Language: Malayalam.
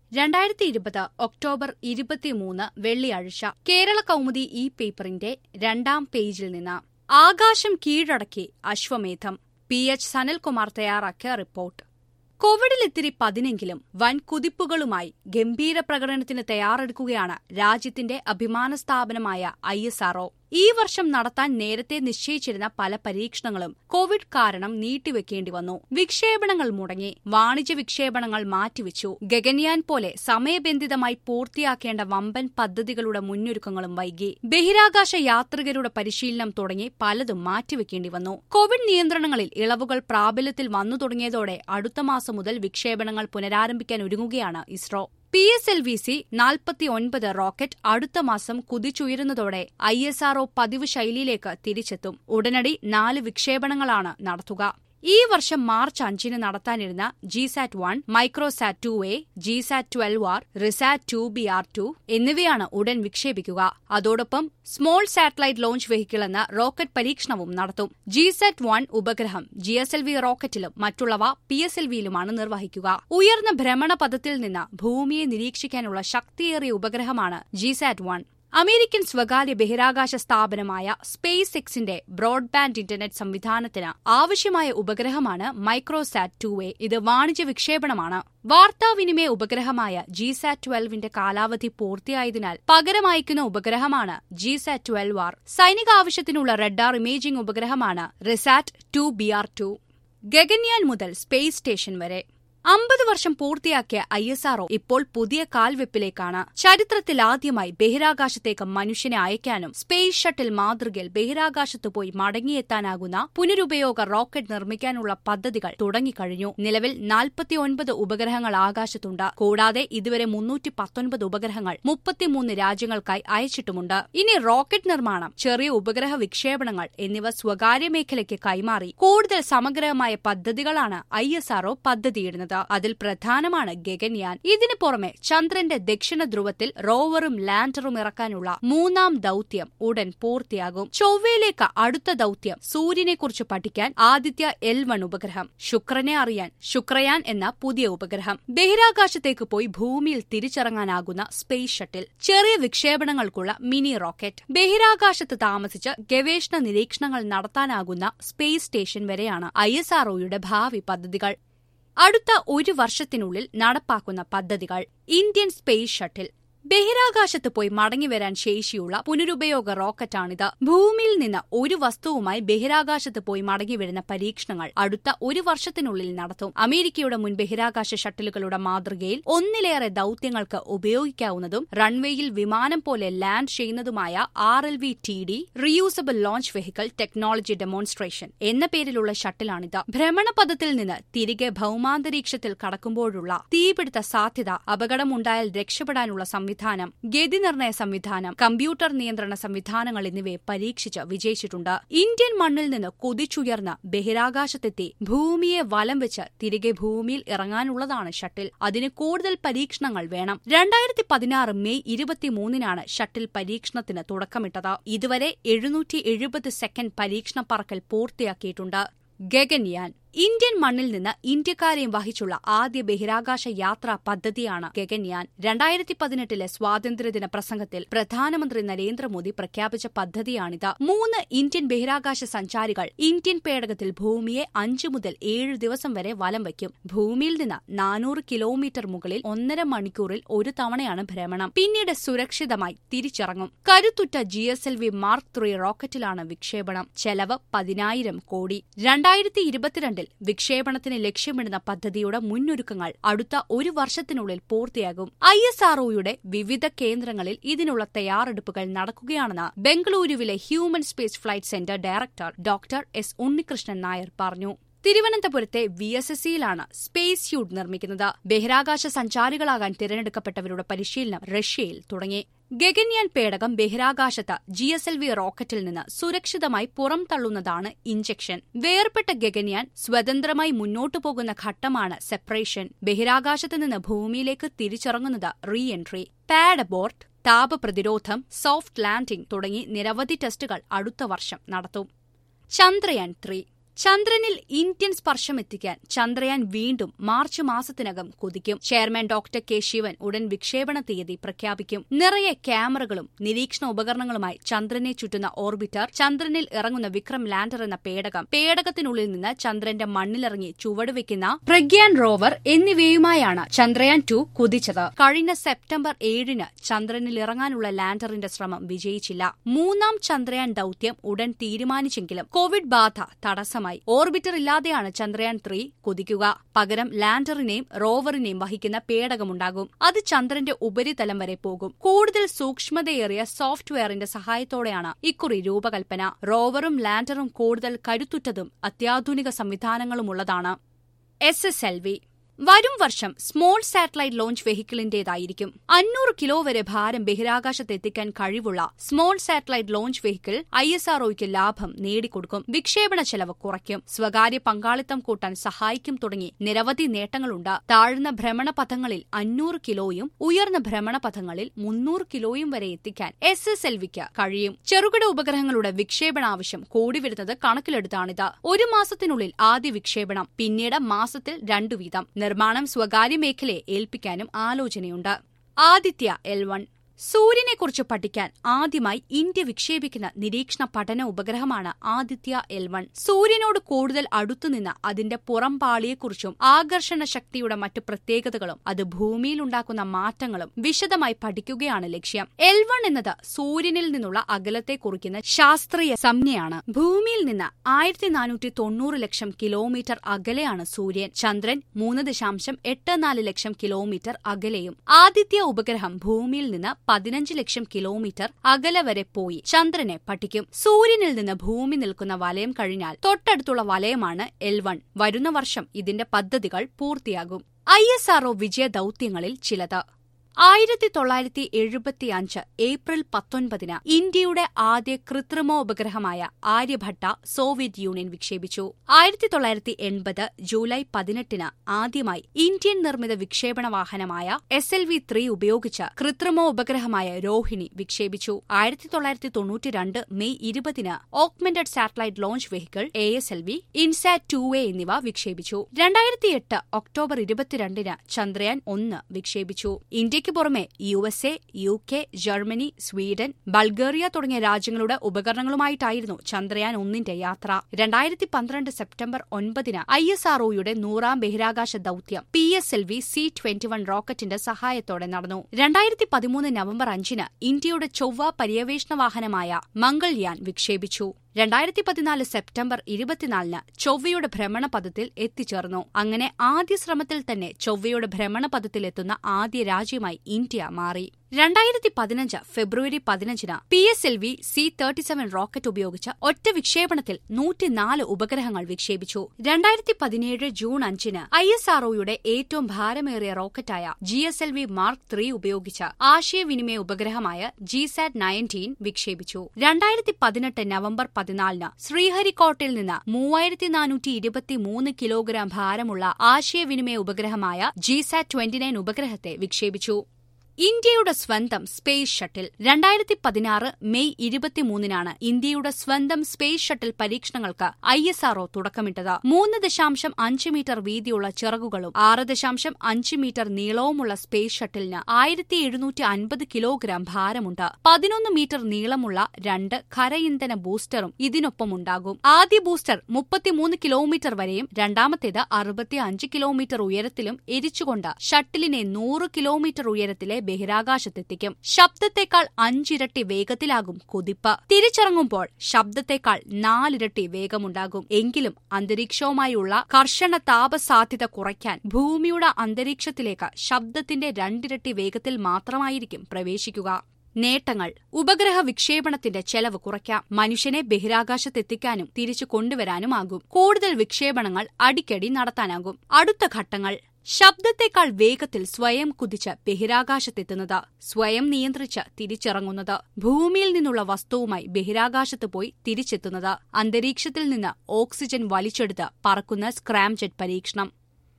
രണ്ടായിരത്തി ഇരുപത് ഒക്ടോബർ ഇരുപത്തിമൂന്ന് വെള്ളിയാഴ്ച കേരള കൗമുദി ഈ പേപ്പറിന്റെ രണ്ടാം പേജിൽ നിന്ന് ആകാശം കീഴടക്കി അശ്വമേധം പി എച്ച് സനൽകുമാർ തയ്യാറാക്കിയ റിപ്പോർട്ട് കോവിഡിൽ ഇത്തിരി പതിനെങ്കിലും വൻ കുതിപ്പുകളുമായി ഗംഭീര പ്രകടനത്തിന് തയ്യാറെടുക്കുകയാണ് രാജ്യത്തിന്റെ അഭിമാന സ്ഥാപനമായ ഐ എസ് ആർഒ ഈ വർഷം നടത്താൻ നേരത്തെ നിശ്ചയിച്ചിരുന്ന പല പരീക്ഷണങ്ങളും കോവിഡ് കാരണം നീട്ടിവെക്കേണ്ടി വന്നു വിക്ഷേപണങ്ങൾ മുടങ്ങി വാണിജ്യ വിക്ഷേപണങ്ങൾ മാറ്റിവെച്ചു ഗഗൻയാൻ പോലെ സമയബന്ധിതമായി പൂർത്തിയാക്കേണ്ട വമ്പൻ പദ്ധതികളുടെ മുന്നൊരുക്കങ്ങളും വൈകി ബഹിരാകാശ യാത്രികരുടെ പരിശീലനം തുടങ്ങി പലതും മാറ്റിവെക്കേണ്ടി വന്നു കോവിഡ് നിയന്ത്രണങ്ങളിൽ ഇളവുകൾ പ്രാബല്യത്തിൽ വന്നു തുടങ്ങിയതോടെ അടുത്ത മാസം മുതൽ വിക്ഷേപണങ്ങൾ പുനരാരംഭിക്കാൻ ഒരുങ്ങുകയാണ് ISRO P S L V C നാൽപ്പത്തിയൊൻപത് റോക്കറ്റ് അടുത്ത മാസം കുതിച്ചുയരുന്നതോടെ ഐ എസ് ആർഒ പതിവ് ശൈലിയിലേക്ക് തിരിച്ചെത്തും ഉടനടി നാല് വിക്ഷേപണങ്ങളാണ് നടത്തുക ഈ വർഷം മാർച്ച് അഞ്ചിന് നടത്താനിരുന്ന GSAT one Microsat two A GSAT twelve R RISAT two B R two എന്നിവയാണ് ഉടൻ വിക്ഷേപിക്കുക അതോടൊപ്പം സ്മോൾ സാറ്റലൈറ്റ് ലോഞ്ച് വെഹിക്കിൾ എന്ന റോക്കറ്റ് പരീക്ഷണവും നടത്തും ജിസാറ്റ് വൺ ഉപഗ്രഹം ജി എസ് എൽ വി റോക്കറ്റിലും മറ്റുള്ളവ പി എസ് എൽ വിയിലുമാണ് നിർവഹിക്കുക ഉയർന്ന ഭ്രമണപഥത്തിൽ നിന്ന് ഭൂമിയെ നിരീക്ഷിക്കാനുള്ള ശക്തിയേറിയ ഉപഗ്രഹമാണ് ജിസാറ്റ് വൺ അമേരിക്കൻ സ്വകാര്യ ബഹിരാകാശ സ്ഥാപനമായ സ്പേസ് എക്സിന്റെ ബ്രോഡ്ബാൻഡ് ഇന്റർനെറ്റ് സംവിധാനത്തിന് ആവശ്യമായ ഉപഗ്രഹമാണ് മൈക്രോസാറ്റ് ടു എ ഇത് വാണിജ്യ വിക്ഷേപണമാണ് വാർത്താവിനിമയ ഉപഗ്രഹമായ ജിസാറ്റ് ട്വൽവിന്റെ കാലാവധി പൂർത്തിയായതിനാൽ പകരമയക്കുന്ന ഉപഗ്രഹമാണ് ജിസാറ്റ് ട്വൽവ് ആർ സൈനിക ആവശ്യത്തിനുള്ള റഡാർ ഇമേജിംഗ് ഉപഗ്രഹമാണ് RISAT two B R two Gaganyaan മുതൽ സ്പേസ് സ്റ്റേഷൻ വരെ അമ്പത് വർഷം പൂർത്തിയാക്കിയ ഐ എസ് ആർഒ ഇപ്പോൾ പുതിയ കാൽവെപ്പിലേക്കാണ് ചരിത്രത്തിലാദ്യമായി ബഹിരാകാശത്തേക്ക് മനുഷ്യനെ അയക്കാനും സ്പേസ് ഷട്ടിൽ മാതൃകയിൽ ബഹിരാകാശത്ത് പോയി മടങ്ങിയെത്താനാകുന്ന പുനരുപയോഗ റോക്കറ്റ് നിർമ്മിക്കാനുള്ള പദ്ധതികൾ തുടങ്ങിക്കഴിഞ്ഞു നിലവിൽ നാൽപ്പത്തിയൊൻപത് ഉപഗ്രഹങ്ങൾ ആകാശത്തുണ്ട് കൂടാതെ ഇതുവരെ മുന്നൂറ്റി പത്തൊൻപത് ഉപഗ്രഹങ്ങൾ മുപ്പത്തിമൂന്ന് രാജ്യങ്ങൾക്കായി അയച്ചിട്ടുമുണ്ട് ഇനി റോക്കറ്റ് നിർമ്മാണം ചെറിയ ഉപഗ്രഹ വിക്ഷേപണങ്ങൾ എന്നിവ സ്വകാര്യ മേഖലയ്ക്ക് കൈമാറി കൂടുതൽ സമഗ്രമായ പദ്ധതികളാണ് ഐ എസ് ആർഒ പദ്ധതിയിടുന്നത് അതിൽ പ്രധാനമാണ് ഗഗൻയാൻ ഇതിനു പുറമെ ചന്ദ്രന്റെ ദക്ഷിണ ധ്രുവത്തിൽ റോവറും ലാൻഡറും ഇറക്കാനുള്ള മൂന്നാം ദൌത്യം ഉടൻ പൂർത്തിയാകും ചൊവ്വയിലേക്ക് അടുത്ത ദൌത്യം സൂര്യനെക്കുറിച്ച് പഠിക്കാൻ ആദിത്യ എൽ വൺ ഉപഗ്രഹം ശുക്രനെ അറിയാൻ ശുക്രയാൻ എന്ന പുതിയ ഉപഗ്രഹം ബഹിരാകാശത്തേക്ക് പോയി ഭൂമിയിൽ തിരിച്ചിറങ്ങാനാകുന്ന സ്പേസ് ഷട്ടിൽ ചെറിയ വിക്ഷേപണങ്ങൾക്കുള്ള മിനി റോക്കറ്റ് ബഹിരാകാശത്ത് താമസിച്ച് ഗവേഷണ നിരീക്ഷണങ്ങൾ നടത്താനാകുന്ന സ്പേസ് സ്റ്റേഷൻ വരെയാണ് ഐ എസ് ആർഒയുടെ ഭാവി പദ്ധതികൾ അടുത്ത ഒരു വർഷത്തിനുള്ളിൽ നടപ്പാക്കുന്ന പദ്ധതികൾ ഇന്ത്യൻ സ്പേസ് ഷട്ടിൽ ബഹിരാകാശത്ത് പോയി മടങ്ങിവരാൻ ശേഷിയുള്ള പുനരുപയോഗ റോക്കറ്റാണിത് ഭൂമിയിൽ നിന്ന് ഒരു വസ്തുവുമായി ബഹിരാകാശത്ത് പോയി മടങ്ങിവരുന്ന പരീക്ഷണങ്ങൾ അടുത്ത ഒരു വർഷത്തിനുള്ളിൽ നടത്തും അമേരിക്കയുടെ മുൻ ബഹിരാകാശ ഷട്ടിലുകളുടെ മാതൃകയിൽ ഒന്നിലേറെ ദൌത്യങ്ങൾക്ക് ഉപയോഗിക്കാവുന്നതും റൺവേയിൽ വിമാനം പോലെ ലാൻഡ് ചെയ്യുന്നതുമായ R L V T D reusable launch vehicle technology demonstration എന്ന പേരിലുള്ള ഷട്ടിലാണിത് ഭ്രമണപഥത്തിൽ നിന്ന് തിരികെ ഭൌമാന്തരീക്ഷത്തിൽ കടക്കുമ്പോഴുള്ള തീപിടുത്ത സാധ്യത അപകടമുണ്ടായാൽ രക്ഷപ്പെടാനുള്ള സംവിധാനം ഗതിനിർണയ സംവിധാനം കമ്പ്യൂട്ടർ നിയന്ത്രണ സംവിധാനങ്ങൾ എന്നിവയെ പരീക്ഷിച്ച് വിജയിച്ചിട്ടുണ്ട് ഇന്ത്യൻ മണ്ണിൽ നിന്ന് കുതിച്ചുയർന്ന് ബഹിരാകാശത്തെത്തി ഭൂമിയെ വലം വെച്ച് തിരികെ ഭൂമിയിൽ ഇറങ്ങാനുള്ളതാണ് ഷട്ടിൽ അതിന് കൂടുതൽ പരീക്ഷണങ്ങൾ വേണം രണ്ടായിരത്തി പതിനാറ് മെയ് ഇരുപത്തിമൂന്നിനാണ് ഷട്ടിൽ പരീക്ഷണത്തിന് തുടക്കമിട്ടത് ഇതുവരെ എഴുന്നൂറ്റി എഴുപത് സെക്കൻഡ് പരീക്ഷണ പറക്കൽ പൂർത്തിയാക്കിയിട്ടുണ്ട് ഗഗൻയാൻ ഇന്ത്യൻ മണ്ണിൽ നിന്ന് ഇന്ത്യക്കാരെയും വഹിച്ചുള്ള ആദ്യ ബഹിരാകാശ യാത്രാ പദ്ധതിയാണ് ഗഗൻയാൻ രണ്ടായിരത്തി പതിനെട്ടിലെ സ്വാതന്ത്ര്യദിന പ്രസംഗത്തിൽ പ്രധാനമന്ത്രി നരേന്ദ്രമോദി പ്രഖ്യാപിച്ച പദ്ധതിയാണിത് മൂന്ന് ഇന്ത്യൻ ബഹിരാകാശ സഞ്ചാരികൾ ഇന്ത്യൻ പേടകത്തിൽ ഭൂമിയെ അഞ്ചു മുതൽ ഏഴ് ദിവസം വരെ വലം വയ്ക്കും ഭൂമിയിൽ നിന്ന് നാനൂറ് കിലോമീറ്റർ മുകളിൽ ഒന്നര മണിക്കൂറിൽ ഒരു തവണയാണ് ഭ്രമണം പിന്നീട് സുരക്ഷിതമായി തിരിച്ചിറങ്ങും കരുത്തുറ്റ G S L V mark three റോക്കറ്റിലാണ് വിക്ഷേപണം ചെലവ് പതിനായിരം കോടി രണ്ടായിരത്തി ഇരുപത്തിരണ്ട് ഫണ്ടിൽ വിക്ഷേപണത്തിന് ലക്ഷ്യമിടുന്ന പദ്ധതിയുടെ മുന്നൊരുക്കങ്ങൾ അടുത്ത ഒരു വർഷത്തിനുള്ളിൽ പൂർത്തിയാകും ഐ എസ് ആർഒയുടെ വിവിധ കേന്ദ്രങ്ങളിൽ ഇതിനുള്ള തയ്യാറെടുപ്പുകൾ നടക്കുകയാണെന്ന് ബംഗളൂരുവിലെ human space flight centre director doctor S Unnikrishnan Nair പറഞ്ഞു തിരുവനന്തപുരത്തെ വി എസ് എസ് സിയിലാണ് സ്പേസ് സ്യൂട്ട് നിർമ്മിക്കുന്നത് ബഹിരാകാശ സഞ്ചാരികളാകാൻ തിരഞ്ഞെടുക്കപ്പെട്ടവരുടെ പരിശീലനം റഷ്യയിൽ തുടങ്ങി ഗഗൻയാൻ പേടകം ബഹിരാകാശത്ത് ജി എസ് എൽ വി റോക്കറ്റിൽ നിന്ന് സുരക്ഷിതമായി പുറംതള്ളുന്നതാണ് ഇഞ്ചക്ഷൻ വേർപെട്ട ഗഗൻയാൻ സ്വതന്ത്രമായി മുന്നോട്ടു പോകുന്ന ഘട്ടമാണ് സെപ്പറേഷൻ ബഹിരാകാശത്ത് നിന്ന് ഭൂമിയിലേക്ക് തിരിച്ചിറങ്ങുന്നത് റീ എൻട്രി പാഡ് അബോർട്ട് താപപ്രതിരോധം സോഫ്റ്റ് ലാൻഡിംഗ് തുടങ്ങി നിരവധി ടെസ്റ്റുകൾ അടുത്ത വർഷം നടത്തും ചന്ദ്രയാൻ ത്രീ ചന്ദ്രനിൽ ഇന്ത്യൻ സ്പർശം എത്തിക്കാൻ ചന്ദ്രയാൻ വീണ്ടും മാർച്ച് മാസത്തിനകം കുതിക്കും ചെയർമാൻ ഡോക്ടർ കെ ശിവൻ ഉടൻ വിക്ഷേപണ തീയതി പ്രഖ്യാപിക്കും നിറയെ ക്യാമറകളും നിരീക്ഷണ ഉപകരണങ്ങളുമായി ചന്ദ്രനെ ചുറ്റുന്ന ഓർബിറ്റർ ചന്ദ്രനിൽ ഇറങ്ങുന്ന വിക്രം ലാൻഡർ എന്ന പേടകം പേടകത്തിനുള്ളിൽ നിന്ന് ചന്ദ്രന്റെ മണ്ണിലിറങ്ങി ചുവടുവെക്കുന്ന പ്രഗ്യാൻ റോവർ എന്നിവയുമായാണ് ചന്ദ്രയാൻ ടു കുതിച്ചത് കഴിഞ്ഞ സെപ്റ്റംബർ ഏഴിന് ചന്ദ്രനിൽ ഇറങ്ങാനുള്ള ലാൻഡറിന്റെ ശ്രമം വിജയിച്ചില്ല മൂന്നാം ചന്ദ്രയാൻ ദൌത്യം ഉടൻ തീരുമാനിച്ചെങ്കിലും കോവിഡ് ബാധ തടസ്സമായി ഓർബിറ്റർ ഇല്ലാതെയാണ് ചന്ദ്രയാൻ ത്രീ കുതിക്കുക പകരം ലാൻഡറിനെയും റോവറിനെയും വഹിക്കുന്ന പേടകമുണ്ടാകും അത് ചന്ദ്രന്റെ ഉപരിതലം വരെ പോകും കൂടുതൽ സൂക്ഷ്മതയേറിയ സോഫ്റ്റ്വെയറിന്റെ സഹായത്തോടെയാണ് ഇക്കുറി രൂപകൽപ്പന റോവറും ലാൻഡറും കൂടുതൽ കരുത്തുറ്റതും അത്യാധുനിക സംവിധാനങ്ങളുമുള്ളതാണ് എസ് എസ് എൽ വി വരും വർഷം സ്മോൾ സാറ്റലൈറ്റ് ലോഞ്ച് വെഹിക്കിളിന്റേതായിരിക്കും അഞ്ഞൂറ് കിലോ വരെ ഭാരം ബഹിരാകാശത്ത് എത്തിക്കാൻ കഴിവുള്ള small satellite launch vehicle I S ആർഒയ്ക്ക് ലാഭം നേടിക്കൊടുക്കും വിക്ഷേപണ ചെലവ് കുറയ്ക്കും സ്വകാര്യ പങ്കാളിത്തം കൂട്ടാൻ സഹായിക്കും തുടങ്ങി നിരവധി നേട്ടങ്ങളുണ്ട് താഴ്ന്ന ഭ്രമണപഥങ്ങളിൽ അഞ്ഞൂറ് കിലോയും ഉയർന്ന ഭ്രമണപഥങ്ങളിൽ മുന്നൂറ് കിലോയും വരെ എത്തിക്കാൻ എസ് എസ് എൽ വിക്ക് കഴിയും ചെറുകിട ഉപഗ്രഹങ്ങളുടെ വിക്ഷേപണ ആവശ്യം കൂടി വരുന്നത് കണക്കിലെടുത്താണിത് ഒരു മാസത്തിനുള്ളിൽ ആദ്യ വിക്ഷേപണം പിന്നീട് മാസത്തിൽ രണ്ടു വീതം നിർമ്മാണം സ്വകാര്യ മേഖലയെ ഏൽപ്പിക്കാനും ആലോചനയുണ്ട് ആദിത്യ എൽ വൺ സൂര്യനെക്കുറിച്ച് പഠിക്കാൻ ആദ്യമായി ഇന്ത്യ വിക്ഷേപിക്കുന്ന നിരീക്ഷണ പഠന ഉപഗ്രഹമാണ് ആദിത്യ എൽ വൺ സൂര്യനോട് കൂടുതൽ അടുത്തുനിന്ന് അതിന്റെ പുറംപാളിയെക്കുറിച്ചും ആകർഷണ ശക്തിയുടെ മറ്റു പ്രത്യേകതകളും അത് ഭൂമിയിൽ ഉണ്ടാക്കുന്ന മാറ്റങ്ങളും വിശദമായി പഠിക്കുകയാണ് ലക്ഷ്യം എൽ വൺ എന്നത് സൂര്യനിൽ നിന്നുള്ള അകലത്തെ കുറിക്കുന്ന ശാസ്ത്രീയ സംജ്ഞയാണ് ഭൂമിയിൽ നിന്ന് ആയിരത്തി നാനൂറ്റി തൊണ്ണൂറ് ലക്ഷം കിലോമീറ്റർ അകലെയാണ് സൂര്യൻ ചന്ദ്രൻ മൂന്ന് ദശാംശം എട്ട് നാല് ലക്ഷം കിലോമീറ്റർ അകലെയും ആദിത്യ ഉപഗ്രഹം ഭൂമിയിൽ നിന്ന് പതിനഞ്ച് ലക്ഷം കിലോമീറ്റർ അകലെ വരെ പോയി ചന്ദ്രനെ പഠിക്കും സൂര്യനിൽ നിന്ന് ഭൂമി നിൽക്കുന്ന വലയം കഴിഞ്ഞാൽ തൊട്ടടുത്തുള്ള വലയമാണ് എൽ വൺ വരുന്ന വർഷം ഇതിന്റെ പദ്ധതികൾ പൂർത്തിയാകും ഐ എസ് ആർഒ വിജയ ദൌത്യങ്ങളിൽ ചിലത് ആയിരത്തി തൊള്ളായിരത്തി എഴുപത്തിയഞ്ച് ഏപ്രിൽ പത്തൊൻപതിന് ഇന്ത്യയുടെ ആദ്യ കൃത്രിമോപഗ്രഹമായ ആര്യഭട്ട സോവിയറ്റ് യൂണിയൻ വിക്ഷേപിച്ചു ആയിരത്തി തൊള്ളായിരത്തി എൺപത് ജൂലൈ പതിനെട്ടിന് ആദ്യമായി ഇന്ത്യൻ നിർമ്മിത വിക്ഷേപണ വാഹനമായ എസ് എൽ വി ത്രീ ഉപയോഗിച്ച് കൃത്രിമോപഗ്രഹമായ രോഹിണി വിക്ഷേപിച്ചു ആയിരത്തി തൊള്ളായിരത്തി തൊണ്ണൂറ്റിരണ്ട് മെയ് ഇരുപതിന് augmented satellite launch vehicle A S L V INSAT two A എന്നിവ വിക്ഷേപിച്ചു രണ്ടായിരത്തി എട്ട് ഒക്ടോബർ ഇരുപത്തിരണ്ടിന് ചന്ദ്രയാൻ ഒന്ന് വിക്ഷേപിച്ചു ഇന്ത്യയ്ക്ക് പുറമെ U S A U K Germany Sweden Bulgaria തുടങ്ങിയ രാജ്യങ്ങളുടെ ഉപകരണങ്ങളുമായിട്ടായിരുന്നു ചന്ദ്രയാൻ ഒന്നിന്റെ യാത്ര രണ്ടായിരത്തി പന്ത്രണ്ട് സെപ്റ്റംബർ ഒൻപതിന് ഐ എസ് ആർഒയുടെ നൂറാം ബഹിരാകാശ ദൌത്യം P S L V C twenty one റോക്കറ്റിന്റെ സഹായത്തോടെ നടന്നു രണ്ടായിരത്തി പതിമൂന്ന് നവംബർ അഞ്ചിന് ഇന്ത്യയുടെ ചൊവ്വ പര്യവേഷണ വാഹനമായ മംഗൾയാൻ വിക്ഷേപിച്ചു രണ്ടായിരത്തി പതിനാല് സെപ്റ്റംബർ ഇരുപത്തിനാലിന് ചൊവ്വയുടെ ഭ്രമണപഥത്തിൽ എത്തിച്ചേർന്നു അങ്ങനെ ആദ്യ ശ്രമത്തിൽ തന്നെ ചൊവ്വയുടെ ഭ്രമണപഥത്തിലെത്തുന്ന ആദ്യ രാജ്യമായി ഇന്ത്യ മാറി രണ്ടായിരത്തി പതിനഞ്ച് ഫെബ്രുവരി പതിനഞ്ചിന് P S L V C thirty seven rocket ഉപയോഗിച്ച് ഒറ്റ വിക്ഷേപണത്തിൽ നൂറ്റിനാല് ഉപഗ്രഹങ്ങൾ വിക്ഷേപിച്ചു രണ്ടായിരത്തി പതിനേഴ് ജൂൺ അഞ്ചിന് ഐ എസ് ആർഒയുടെ ഏറ്റവും ഭാരമേറിയ റോക്കറ്റായ G S L V mark three ഉപയോഗിച്ച് ആശയവിനിമയ ഉപഗ്രഹമായ ജി സാറ്റ് നയൻറ്റീൻ വിക്ഷേപിച്ചു രണ്ടായിരത്തി പതിനെട്ട് നവംബർ പതിനാലിന് ശ്രീഹരിക്കോട്ടിൽ നിന്ന് മൂവായിരത്തി നാനൂറ്റി ഇരുപത്തിമൂന്ന് കിലോഗ്രാം ഭാരമുള്ള ആശയവിനിമയ ഉപഗ്രഹമായ ജി സാറ്റ് ട്വന്റി നയൻ ഉപഗ്രഹത്തെ വിക്ഷേപിച്ചു ഇന്ത്യയുടെ സ്വന്തം സ്പേസ് ഷട്ടിൽ രണ്ടായിരത്തി പതിനാറ് മെയ് ഇരുപത്തിമൂന്നിനാണ് ഇന്ത്യയുടെ സ്വന്തം സ്പേസ് ഷട്ടിൽ പരീക്ഷണങ്ങൾക്ക് ഐ എസ് ആർഒ തുടക്കമിട്ടത് മൂന്ന് ദശാംശം അഞ്ച് മീറ്റർ വീതിയുള്ള ചിറകുകളും ആറ് ദശാംശം അഞ്ച് മീറ്റർ നീളവുമുള്ള സ്പേസ് ഷട്ടിലിന് ആയിരത്തി എഴുന്നൂറ്റി അൻപത് കിലോഗ്രാം ഭാരമുണ്ട് പതിനൊന്ന് മീറ്റർ നീളമുള്ള രണ്ട് ഖര ഇന്ധന ബൂസ്റ്ററും ഇതിനൊപ്പമുണ്ടാകും ആദ്യ ബൂസ്റ്റർ മുപ്പത്തിമൂന്ന് കിലോമീറ്റർ വരെയും രണ്ടാമത്തേത് അറുപത്തി അഞ്ച് കിലോമീറ്റർ ഉയരത്തിലും എരിച്ചുകൊണ്ട് ഷട്ടിലിനെ നൂറ് കിലോമീറ്റർ ഉയരത്തിലെ ബഹിരാകാശത്തെത്തിക്കും ശബ്ദത്തേക്കാൾ അഞ്ചിരട്ടി വേഗത്തിലാകും കുതിപ്പ് തിരിച്ചിറങ്ങുമ്പോൾ ശബ്ദത്തേക്കാൾ നാലിരട്ടി വേഗമുണ്ടാകും എങ്കിലും അന്തരീക്ഷവുമായുള്ള കർശന താപസാധ്യത കുറയ്ക്കാൻ ഭൂമിയുടെ അന്തരീക്ഷത്തിലേക്ക് ശബ്ദത്തിന്റെ രണ്ടിരട്ടി വേഗത്തിൽ മാത്രമായിരിക്കും പ്രവേശിക്കുക നേട്ടങ്ങൾ ഉപഗ്രഹ വിക്ഷേപണത്തിന്റെ ചെലവ് കുറയ്ക്കാം മനുഷ്യനെ ബഹിരാകാശത്തെത്തിക്കാനും തിരിച്ചു കൊണ്ടുവരാനുമാകും കൂടുതൽ വിക്ഷേപണങ്ങൾ അടിക്കടി നടത്താനാകും അടുത്ത ഘട്ടങ്ങൾ ശബ്ദത്തേക്കാൾ വേഗത്തിൽ സ്വയം കുതിച്ച് ബഹിരാകാശത്തെത്തുന്നത് സ്വയം നിയന്ത്രിച്ച് തിരിച്ചിറങ്ങുന്നത് ഭൂമിയിൽ നിന്നുള്ള വസ്തുവുമായി ബഹിരാകാശത്ത് പോയി തിരിച്ചെത്തുന്നത് അന്തരീക്ഷത്തിൽ നിന്ന് ഓക്സിജൻ വലിച്ചെടുത്ത് പറക്കുന്ന സ്ക്രാംജെറ്റ് പരീക്ഷണം